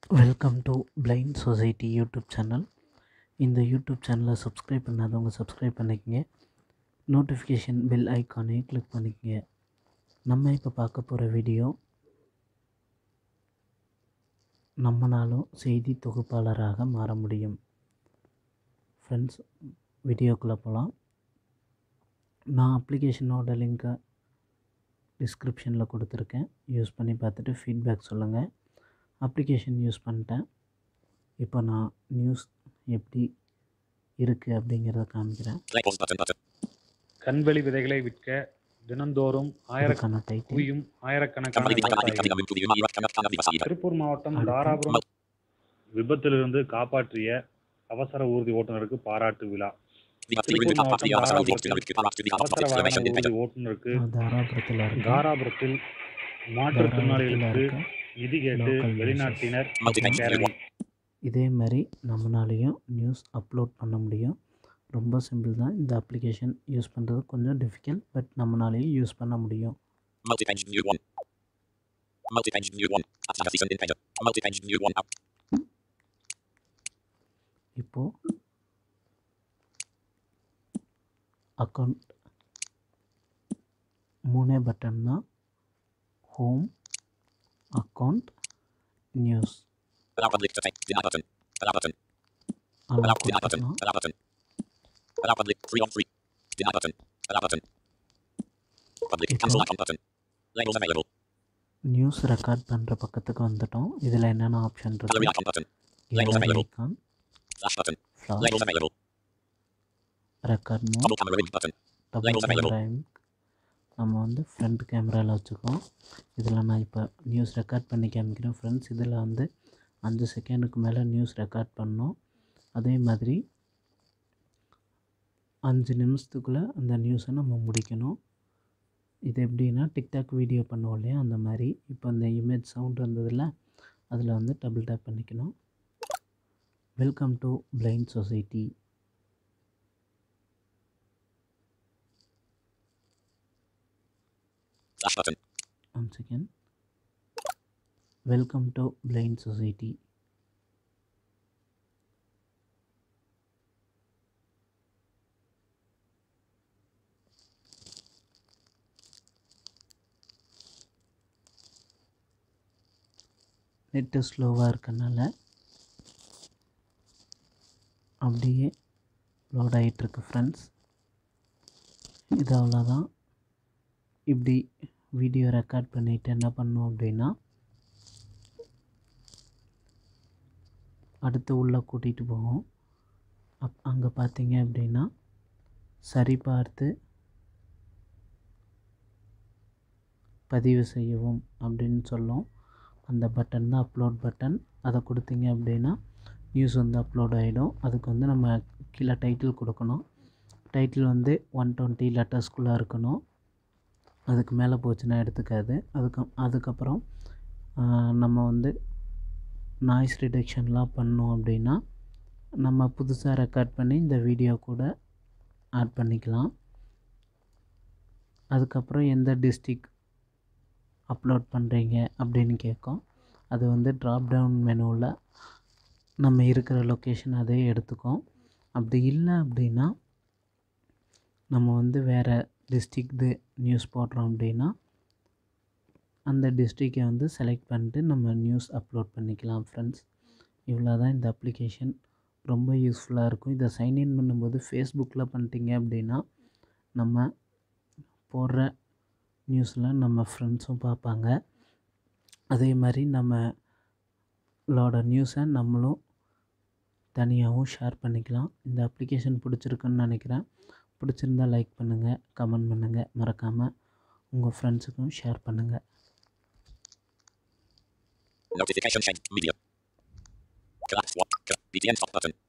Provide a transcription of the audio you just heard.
Welcome to blind society YouTube channel இந்த YouTube சேனலை subscribe பண்ணாதவங்க சப்ஸ்கிரைப் பண்ணிக்கங்க நோட்டிஃபிகேஷன் பெல் ஐக்கானையும் கிளிக் பண்ணிக்கங்க நம்ம இப்போ பார்க்க போகிற வீடியோ நம்மனாலும் செய்தி தொகுப்பாளராக மாற முடியும் ஃப்ரெண்ட்ஸ் வீடியோக்குள்ளே போகலாம் நான் அப்ளிகேஷனோட லிங்க்கை டிஸ்கிரிப்ஷனில் கொடுத்துருக்கேன் யூஸ் பண்ணி பார்த்துட்டு ஃபீட்பேக் சொல்லுங்கள் அப்ளிகேஷன் யூஸ் பண்ணிட்டேன் இப்போ நான் நியூஸ் எப்படி இருக்குது அப்படிங்கிறத காமிக்கிறேன் Labels button button. கண்வெளி விதைகளை விற்க தினந்தோறும் ஆயிரக்கணக்கான அதுக்கான டைட்டில் குவியும் ஆயிரக்கணக்கான Kembali di tengah விவசாயிகள் kami punya Irak Kanat Kanat Tiruppur மாவட்டம் அடுத்து. தாராபுரம் விபத்திலிருந்து காப்பாற்றிய அவசர ஊர்தி ஓட்டுநருக்கு பாராட்டு விழா திருப்பூர் மாவட்டம் அவசர வாகன ஊர்தி ஓட்டுநருக்கு தாராபுரத்தில் இருக்க தாராபுரத்தில் தாராபுரத்தில் மாற்றுத்திறனாளிகளுக்கு இருக்க நிதி கேட்டு local வெளிநாட்டினர் Multi-page பேரணி இதே மாதிரி நம்மளாலையும் நியூஸ் அப்லோட் பண்ண முடியும் ரொம்ப சிம்பிள் தான் இந்த அப்ளிகேஷன் யூஸ் பண்ணுறது கொஞ்சம் டிஃபிகல்ட் பட் நம்மளாலேயும் யூஸ் பண்ண முடியும் Multi-page view one. Multi-page view one. Atlanta season in pager. Multi-page view one up. இப்போது அக்கௌண்ட் மூணே பட்டன் தான் home account news Allow public to take. Deny button. Allow button. அలా Allow deny button. கொடுத்துக்கலாம் Allow button. Allow public. Free on free. Deny button. Allow button. Public. Itu. Cancel icon button. Labels available. News record பண்ணுற பக்கத்துக்கு வந்துட்டோம் இதில் என்னென்ன option Gallery இருக்குது icon button. Labels gallery available. Icon Flash button. Flash Labels available. Record mode Double camera image button. Double Labels available. Camera நம்ம வந்து front கேமராவில் வச்சுக்கோம் இதில் நான் இப்போ நியூஸ் ரெக்கார்ட் பண்ணி காமிக்கிறேன் ஃப்ரெண்ட்ஸ் இதில் வந்து அஞ்சு செகண்டுக்கு மேலே நியூஸ் ரெக்கார்ட் பண்ணோம் அதே மாதிரி அஞ்சு நிமிஷத்துக்குள்ளே அந்த நியூஸை நம்ம முடிக்கணும் இது எப்படின்னா டிக்டாக் வீடியோ பண்ணுவோம் இல்லையா அந்த மாதிரி இப்போ அந்த இமேஜ் சவுண்ட் வந்ததில்ல அதில் வந்து டபுள் டேப் பண்ணிக்கணும் welcome to blind society Flash button. One second welcome to blind society net ஸ்லோவாக இருக்கனால அப்படியே லோட் ஆகிட்டுருக்கு ஃப்ரெண்ட்ஸ் இது அவ்வளோதான் இப்படி வீடியோ ரெக்கார்ட் பண்ணிவிட்டு என்ன பண்ணோம் அப்படின்னா அடுத்து உள்ளே கூட்டிகிட்டு போவோம் அப் அங்கே பார்த்தீங்க அப்படின்னா சரி பார்த்து பதிவு செய்யவும் அப்படின்னு சொல்லும் அந்த பட்டன் தான் அப்லோட் பட்டன் அதை கொடுத்தீங்க அப்படின்னா நியூஸ் வந்து அப்லோட் ஆகிடும் அதுக்கு வந்து நம்ம கீழே டைட்டில் கொடுக்கணும் டைட்டில் வந்து ஒன் டுவெண்ட்டி லெட்டர்ஸ்குள்ளே இருக்கணும் அதுக்கு மேலே போச்சுன்னா எடுத்துக்காது அதுக்கு அதுக்கப்புறம் ஆஹ், நம்ம வந்து நாய்ஸ் ரிடக்ஷன்லாம் பண்ணோம் அப்படின்னா நம்ம புதுசாக ரெக்கார்ட் பண்ணி இந்த வீடியோ கூட ஆட் பண்ணிக்கலாம் அதுக்கப்புறம் எந்த டிஸ்ட்ரிக் அப்லோட் பண்ணுறீங்க அப்படின்னு கேட்கும் அது வந்து ட்ராப் டவுன் மெனுவில் நம்ம இருக்கிற லொக்கேஷன் அதே எடுத்துக்கும் அப்படி இல்லை அப்படின்னா நம்ம வந்து வேறு டிஸ்ட்ரிக்து நியூஸ் போடுறோம் அப்படின்னா அந்த டிஸ்ட்ரிக்டை வந்து செலக்ட் பண்ணிட்டு நம்ம நியூஸ் அப்லோட் பண்ணிக்கலாம் ஃப்ரெண்ட்ஸ் இவ்வளோ தான் இந்த அப்ளிகேஷன் ரொம்ப யூஸ்ஃபுல்லாக இருக்கும் இதை சைன்இன் பண்ணும்போது ஃபேஸ்புக்கில் பண்ணிட்டீங்க அப்படின்னா நம்ம போடுற நியூஸில் நம்ம ஃப்ரெண்ட்ஸும் பார்ப்பாங்க அதே மாதிரி நம்மளோட நியூஸை நம்மளும் தனியாகவும் ஷேர் பண்ணிக்கலாம் இந்த அப்ளிகேஷன் பிடிச்சிருக்குன்னு நினைக்கிறேன் பிடிச்சிருந்தா லைக் பண்ணுங்கள் கமெண்ட் பண்ணுங்கள் மறக்காமல் உங்கள் ஃப்ரெண்ட்ஸுக்கும் ஷேர் பண்ணுங்கள் Notification change. Media. Collapse what? BTN stop button.